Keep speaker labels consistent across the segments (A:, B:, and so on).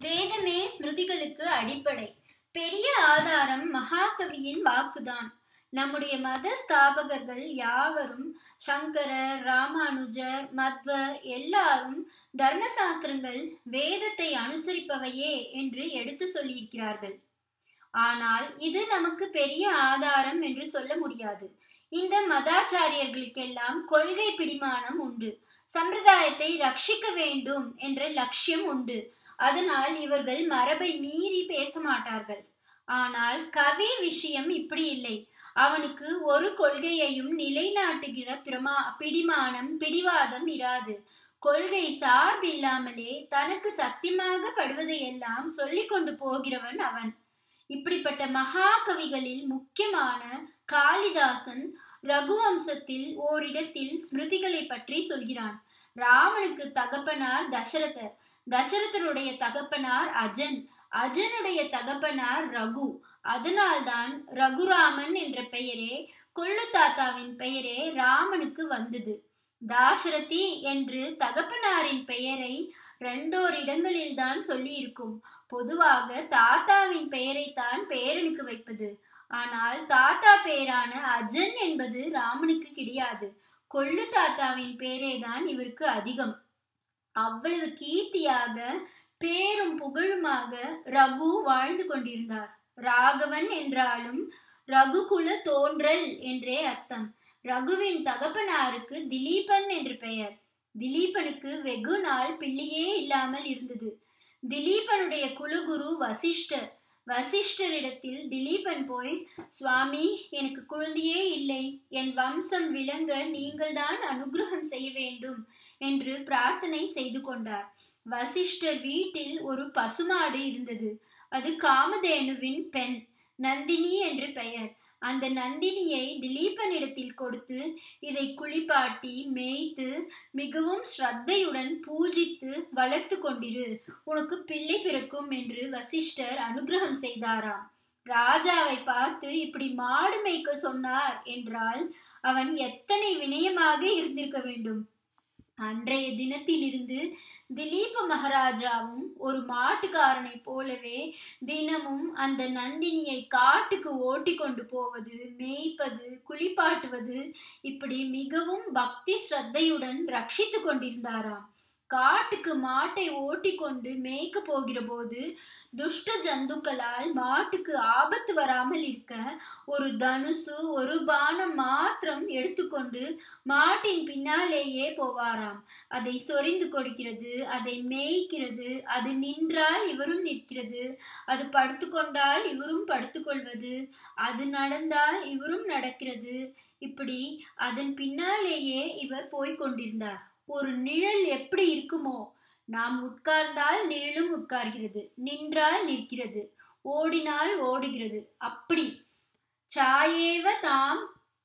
A: வேதமே ஸ்மிருதிகளுக்கு அடிப்படை பெரிய ஆதாரம் மகாகவியின் வாக்குதான் நம்முடைய மத ஸ்தாபகர்கள் யாவரும் சங்கரர் ராமானுஜர் மத்வர் எல்லாரும் தர்மசாஸ்திரங்கள் வேதத்தை அனுசரிப்பவையே என்று எடுத்து சொல்லியிருக்கிறார்கள் ஆனால் இது நமக்கு பெரிய ஆதாரம் என்று சொல்ல முடியாது இந்த மதாச்சாரியர்களுக்கெல்லாம் கொள்கை பிடிமானம் உண்டு சம்பிரதாயத்தை ரட்சிக்க வேண்டும் என்ற லட்சியம் உண்டு அதனால் இவர்கள் மரபை மீறி பேச மாட்டார்கள் ஆனால் கவி விஷயம் இப்படி இல்லை அவனுக்கு ஒரு கொள்கையையும் நிலைநாட்டுகிற பிரமா பிடிமானம் பிடிவாதம் இராது கொள்கை சார்பில்லாமலே தனக்கு சத்தியமாக படுவதையெல்லாம் சொல்லிக் கொண்டு போகிறவன் அவன் இப்படிப்பட்ட மகாகவிகளில் முக்கியமான காளிதாசன் ரகுவம்சத்தில் ஓரிடத்தில் ஸ்மிருதிகளை பற்றி சொல்கிறான் ராவனுக்கு தகப்பனார் தசரதர் தசரதருடைய தகப்பனார் அஜன் அஜனுடைய தகப்பனார் ரகு அதனால்தான் ரகுராமன் என்ற பெயரே கொள்ளு தாத்தாவின் பெயரே ராமனுக்கு வந்தது தாசரதி என்று தகப்பனாரின் பெயரை ரெண்டோர் இடங்களில் தான் சொல்லி இருக்கும் பொதுவாக தாத்தாவின் பெயரைத்தான் பேரனுக்கு வைப்பது ஆனால் தாத்தா பேரான அஜன் என்பது ராமனுக்கு கிடையாது கொள்ளு தாத்தாவின் பேரே தான் இவருக்கு அதிகம் அவ்வளவு கீர்த்தியாக பேரும் புகழுமாக ரகு வாழ்ந்து கொண்டிருந்தார் ராகவன் என்றாலும் ரகுகுல தோன்றல் என்றே அர்த்தம் ரகுவின் தகப்பனாருக்கு திலீபன் என்று பெயர் திலீபனுக்கு வெகு நாள் பிள்ளையே இல்லாமல் இருந்தது திலீபனுடைய குலகுரு வசிஷ்டர் வசிஷ்டரிடத்தில் திலீபன் போய் சுவாமி எனக்கு குழந்தையே இல்லை என் வம்சம் விளங்க நீங்கள்தான் அனுகிரகம் செய்ய வேண்டும் என்று பிரார்த்தனை செய்து கொண்டார் வசிஷ்டர் வீட்டில் ஒரு பசுமாடு இருந்தது அது காமதேனுவின் பெண் நந்தினி என்று பெயர் அந்த நந்தினியை திலீபனிடத்தில் கொடுத்து இதை குளிப்பாட்டி மேய்த்து மிகவும் ஸ்ரத்தையுடன் பூஜித்து வளர்த்து கொண்டிரு உனக்கு பிள்ளை பிறக்கும் என்று வசிஷ்டர் அனுகிரகம் செய்தாராம் ராஜாவை பார்த்து இப்படி மாடு மேய்க்க சொன்னார் என்றால் அவன் எத்தனை வினயமாக இருந்திருக்க வேண்டும் அன்றைய தினத்திலிருந்து திலீப மகாராஜாவும் ஒரு மாட்டுக்காரனை போலவே தினமும் அந்த நந்தினியை காட்டுக்கு ஓட்டி கொண்டு போவது மேய்ப்பது குளிப்பாட்டுவது இப்படி மிகவும் பக்தி ஸ்ரத்தையுடன் ரட்சித்து கொண்டிருந்தாராம் காட்டுக்கு மாட்டை ஓட்டி கொண்டு மேய்க்க போகிற போது துஷ்ட ஜந்துக்களால் மாட்டுக்கு ஆபத்து வராமல் இருக்க ஒரு தனுசு ஒரு பானம் மாத்திரம் எடுத்துக்கொண்டு மாட்டின் பின்னாலேயே போவாராம் அதை சொரிந்து கொடுக்கிறது அதை மேய்க்கிறது அது நின்றால் இவரும் நிற்கிறது அது படுத்துக்கொண்டால் இவரும் படுத்துக்கொள்வது அது நடந்தால் இவரும் நடக்கிறது இப்படி அதன் பின்னாலேயே இவர் போய்க் கொண்டிருந்தார் ஒரு நிழல் எப்படி இருக்குமோ நாம் உட்கார்ந்தால் நிழலும் உட்கார்கிறது நின்றால் நிற்கிறது ஓடினால் ஓடுகிறது அப்படி சாயேவ தாம்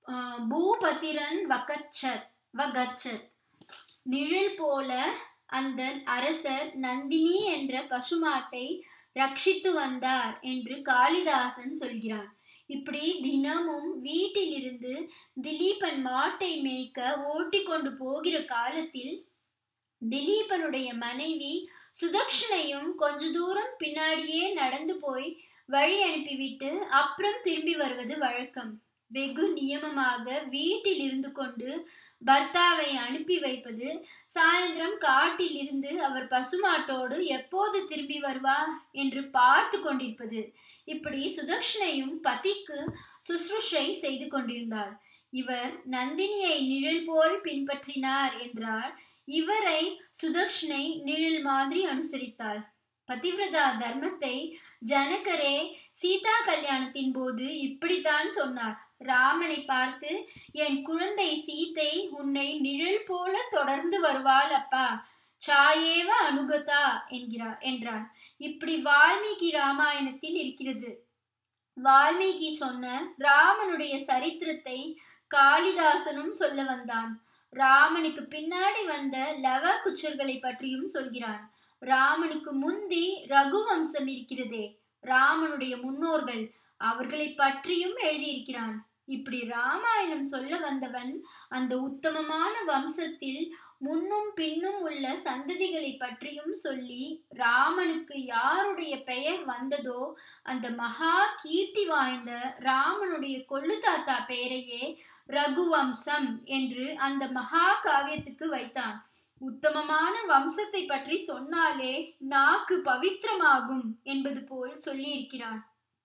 A: பூபதிரன் வகச்சத் வகச்சத் நிழல் போல அந்த அரசர் நந்தினி என்ற பசுமாட்டை ரட்சித்து வந்தார் என்று காளிதாசன் சொல்கிறான் இப்படி தினமும் வீட்டிலிருந்து திலீபன் மாட்டை மேய்க்க ஓட்டி கொண்டு போகிற காலத்தில் திலீபனுடைய மனைவி சுதக்ஷனையும் கொஞ்ச தூரம் பின்னாடியே நடந்து போய் வழி அனுப்பிவிட்டு அப்புறம் திரும்பி வருவது வழக்கம் வெகு நியமமாக வீட்டில் இருந்து கொண்டு பர்த்தாவை அனுப்பி வைப்பது சாயந்தரம் காட்டில் இருந்து அவர் பசுமாட்டோடு எப்போது திரும்பி வருவார் என்று பார்த்து கொண்டிருப்பது இப்படி சுதக்ஷனையும் பதிக்கு சுசுருஷை செய்து கொண்டிருந்தார் இவர் நந்தினியை நிழல் போல் பின்பற்றினார் என்றால் இவரை சுதக்ஷனை நிழல் மாதிரி அனுசரித்தாள் பதிவிரதா தர்மத்தை ஜனகரே சீதா கல்யாணத்தின் போது இப்படித்தான் சொன்னார் ராமனை பார்த்து என் குழந்தை சீத்தை உன்னை நிழல் போல தொடர்ந்து வருவாள் அப்பா சாயேவ அனுகதா என்கிறார் என்றார் இப்படி வால்மீகி ராமாயணத்தில் இருக்கிறது வால்மீகி சொன்ன ராமனுடைய சரித்திரத்தை காளிதாசனும் சொல்ல வந்தான் ராமனுக்கு பின்னாடி வந்த லவ குச்சர்களை பற்றியும் சொல்கிறான் ராமனுக்கு முந்தி ரகுவம்சம் இருக்கிறதே ராமனுடைய முன்னோர்கள் அவர்களை பற்றியும் எழுதியிருக்கிறான் இப்படி ராமாயணம் சொல்ல வந்தவன் அந்த உத்தமமான வம்சத்தில் முன்னும் பின்னும் உள்ள சந்ததிகளை பற்றியும் சொல்லி ராமனுக்கு யாருடைய பெயர் வந்ததோ அந்த மகா கீர்த்தி வாய்ந்த ராமனுடைய கொள்ளு தாத்தா பெயரையே ரகுவம்சம் என்று அந்த மகா காவியத்துக்கு வைத்தான் உத்தமமான வம்சத்தை பற்றி சொன்னாலே நாக்கு பவித்திரமாகும் என்பது போல் சொல்லியிருக்கிறான்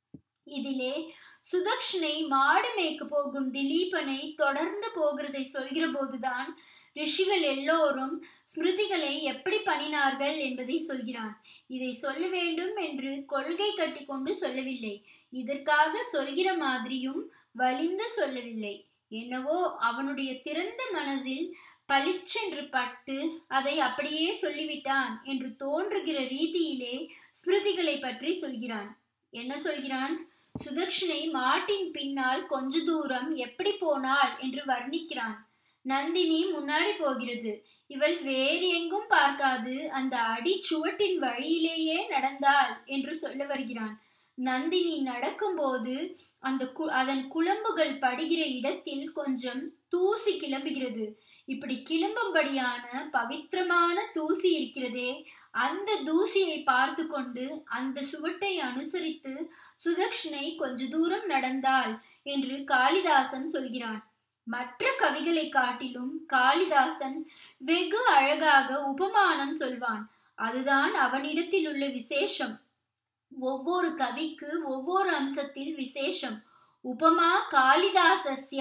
A: இதிலே சுதக்ஷனை மாடு மேய்க்க போகும் திலீபனை தொடர்ந்து போகிறதை சொல்கிற போதுதான் ரிஷிகள் எல்லோரும் ஸ்மிருதிகளை எப்படி பண்ணினார்கள் என்பதை சொல்கிறான் இதை சொல்ல வேண்டும் என்று கொள்கை கட்டி கொண்டு சொல்லவில்லை இதற்காக சொல்கிற மாதிரியும் வலிந்து சொல்லவில்லை என்னவோ அவனுடைய திறந்த மனதில் பளிச்சென்று பட்டு அதை அப்படியே சொல்லிவிட்டான் என்று தோன்றுகிற ரீதியிலே ஸ்மிருதிகளை பற்றி சொல்கிறான் என்ன சொல்கிறான் சுதக்ஷனை மாட்டின் பின்னால் கொஞ்ச தூரம் எப்படி போனாள் என்று வர்ணிக்கிறான் நந்தினி முன்னாடி போகிறது இவள் வேறு எங்கும் பார்க்காது அந்த அடி சுவட்டின் வழியிலேயே நடந்தாள் என்று சொல்ல வருகிறான் நந்தினி நடக்கும்போது அந்த கு அதன் குழம்புகள் படுகிற இடத்தில் கொஞ்சம் தூசி கிளம்புகிறது இப்படி கிளம்பும்படியான பவித்திரமான தூசி இருக்கிறதே அந்த தூசியை பார்த்து கொண்டு அந்த சுவட்டை அனுசரித்து சுதக்ஷனை கொஞ்ச தூரம் நடந்தாள் என்று காளிதாசன் சொல்கிறான் மற்ற கவிகளை காட்டிலும் காளிதாசன் வெகு அழகாக உபமானம் சொல்வான் அதுதான் அவனிடத்தில் உள்ள விசேஷம் ஒவ்வொரு கவிக்கு ஒவ்வொரு அம்சத்தில் விசேஷம் உபமா காளிதாசஸ்ய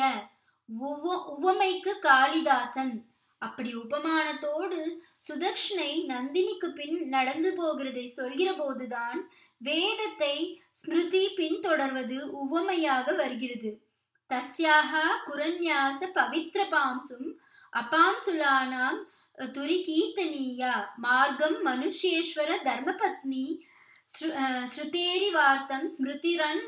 A: உவமைக்கு காளிதாசன் அப்படி உபமானத்தோடு சுதக்ஷனை நந்தினிக்கு பின் நடந்து போகிறதை சொல்கிற போதுதான் வேதத்தை ஸ்மிருதி பின்தொடர்வது உவமையாக வருகிறது தஸ்யாக குரண்யாச பவித்ர பாம்சும் அபாம்சுலானாம் துரி கீர்த்தனீயா மார்க்கம் மனுஷேஸ்வர தர்மபத்னி ஸ்ருதேரி வார்த்தம் ஸ்மிருதிரன்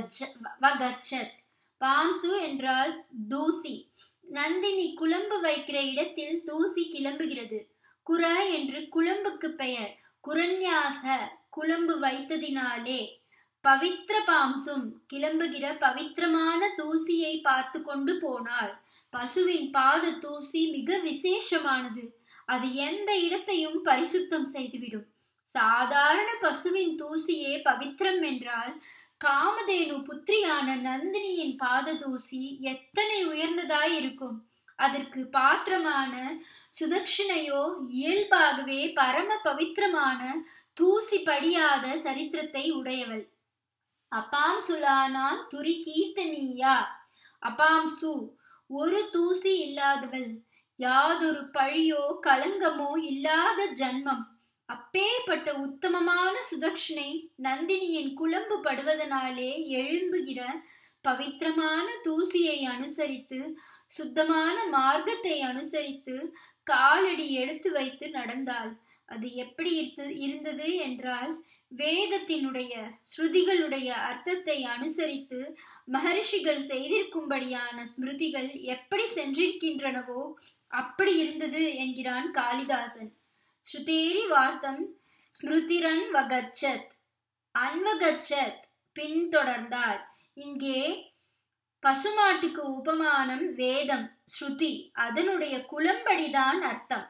A: வகச்சத் பாம்சு என்றால் தூசி நந்தினி குழம்பு வைக்கிற இடத்தில் தூசி கிளம்புகிறது குர என்று குழம்புக்கு பெயர் குரண்யாச குழம்பு வைத்ததினாலே பவித்ர பாம்சும் கிளம்புகிற பவித்திரமான தூசியை பார்த்து கொண்டு போனாள் பசுவின் பாத தூசி மிக விசேஷமானது அது எந்த இடத்தையும் பரிசுத்தம் செய்துவிடும் சாதாரண பசுவின் தூசியே பவித்திரம் என்றால் காமதேனு புத்திரியான நந்தினியின் பாத தூசி எத்தனை உயர்ந்ததாய் இருக்கும் அதற்கு பாத்திரமான சுதக்ஷனையோ இயல்பாகவே பரம பவித்திரமான தூசி படியாத சரித்திரத்தை உடையவள் அப்பாம் சுலானாம் துரி கீர்த்தனியா அப்பாம் சு ஒரு தூசி இல்லாதவள் யாதொரு பழியோ களங்கமோ இல்லாத ஜன்மம் அப்பேற்பட்ட உத்தமமான சுதக்ஷனை நந்தினியின் குழம்பு படுவதனாலே எழும்புகிற பவித்திரமான தூசியை அனுசரித்து சுத்தமான மார்க்கத்தை அனுசரித்து காலடி எடுத்து வைத்து நடந்தாள் அது எப்படி இருந்தது என்றால் வேதத்தினுடைய ஸ்ருதிகளுடைய அர்த்தத்தை அனுசரித்து மகரிஷிகள் செய்திருக்கும்படியான ஸ்மிருதிகள் எப்படி சென்றிருக்கின்றனவோ அப்படி இருந்தது என்கிறான் காளிதாசன் ஸ்ருதேரி வார்த்தம் ஸ்மிருதிரன் வகச்சத் அன்வகச்சத் பின்தொடர்ந்தார் இங்கே பசுமாட்டுக்கு உபமானம் வேதம் ஸ்ருதி அதனுடைய குளம்படிதான் அர்த்தம்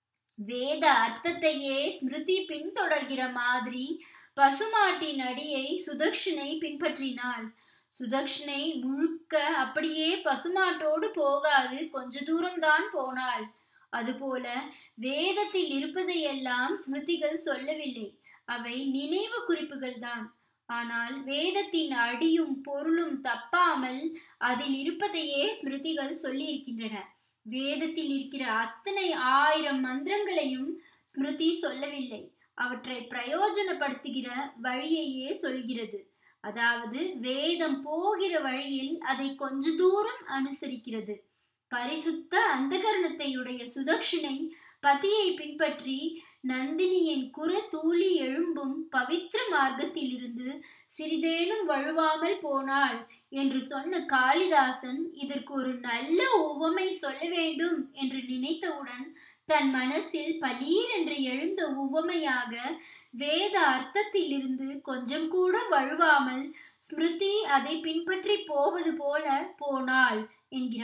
A: வேத அர்த்தத்தையே ஸ்மிருதி பின்தொடர்கிற மாதிரி பசுமாட்டின் அடியை சுதக்ஷனை பின்பற்றினாள் சுதக்ஷனை முழுக்க அப்படியே பசுமாட்டோடு போகாது கொஞ்ச தூரம்தான் போனாள் அதுபோல வேதத்தில் இருப்பதையெல்லாம் ஸ்மிருதிகள் சொல்லவில்லை அவை நினைவு குறிப்புகள் தான் ஆனால் வேதத்தின் அடியும் பொருளும் தப்பாமல் அதில் இருப்பதையே ஸ்மிருதிகள் சொல்லி இருக்கின்றன வேதத்தில் இருக்கிற அத்தனை ஆயிரம் மந்திரங்களையும் ஸ்மிருதி சொல்லவில்லை அவற்றை பிரயோஜனப்படுத்துகிற வழியையே சொல்கிறது அதாவது வேதம் போகிற வழியில் அதை கொஞ்ச தூரம் அனுசரிக்கிறது பரிசுத்த அந்தகரணத்தையுடைய சுதக்ஷனை பதியை பின்பற்றி நந்தினியின் குர தூளி எழும்பும் பவித்திர மார்க்கத்தில் இருந்து சிறிதேனும் வழுவாமல் போனாள் என்று சொன்ன காளிதாசன் இதற்கு ஒரு நல்ல உவமை சொல்ல வேண்டும் என்று நினைத்தவுடன் தன் மனசில் பலீர் என்று எழுந்த உவமையாக வேத அர்த்தத்தில் இருந்து கொஞ்சம் கூட வழுவாமல் ஸ்மிருதி அதை பின்பற்றி போவது போல போனாள் என்கிறான்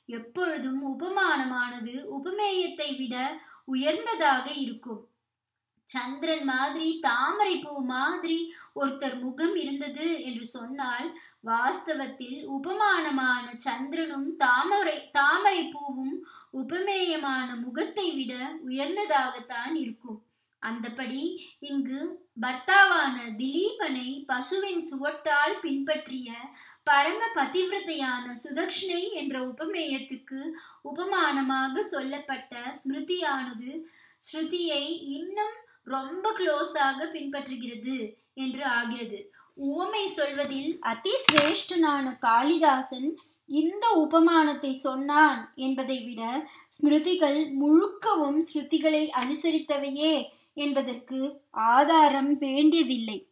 A: எப்பொழுதும் உபமானமானது உபமேயத்தை விட உயர்ந்ததாக இருக்கும் சந்திரன் மாதிரி தாமரை பூ மாதிரி ஒருத்தர் முகம் இருந்தது என்று சொன்னால் வாஸ்தவத்தில் உபமானமான சந்திரனும் தாமரை தாமரை பூவும் உபமேயமான முகத்தை விட உயர்ந்ததாகத்தான் இருக்கும் அந்தபடி இங்கு பர்த்தாவான திலீபனை பசுவின் சுவட்டால் பின்பற்றிய பரம பதிவிரதையான சுதக்ஷனை என்ற உபமேயத்துக்கு உபமானமாக சொல்லப்பட்ட ஸ்மிருதியானது ஸ்ருதியை இன்னும் ரொம்ப க்ளோஸாக பின்பற்றுகிறது என்று ஆகிறது உவமை சொல்வதில் அதி சிரேஷ்டனான காளிதாசன் இந்த உபமானத்தை சொன்னான் என்பதை விட ஸ்மிருதிகள் முழுக்கவும் ஸ்ருதிகளை அனுசரித்தவையே என்பதற்கு ஆதாரம் வேண்டியதில்லை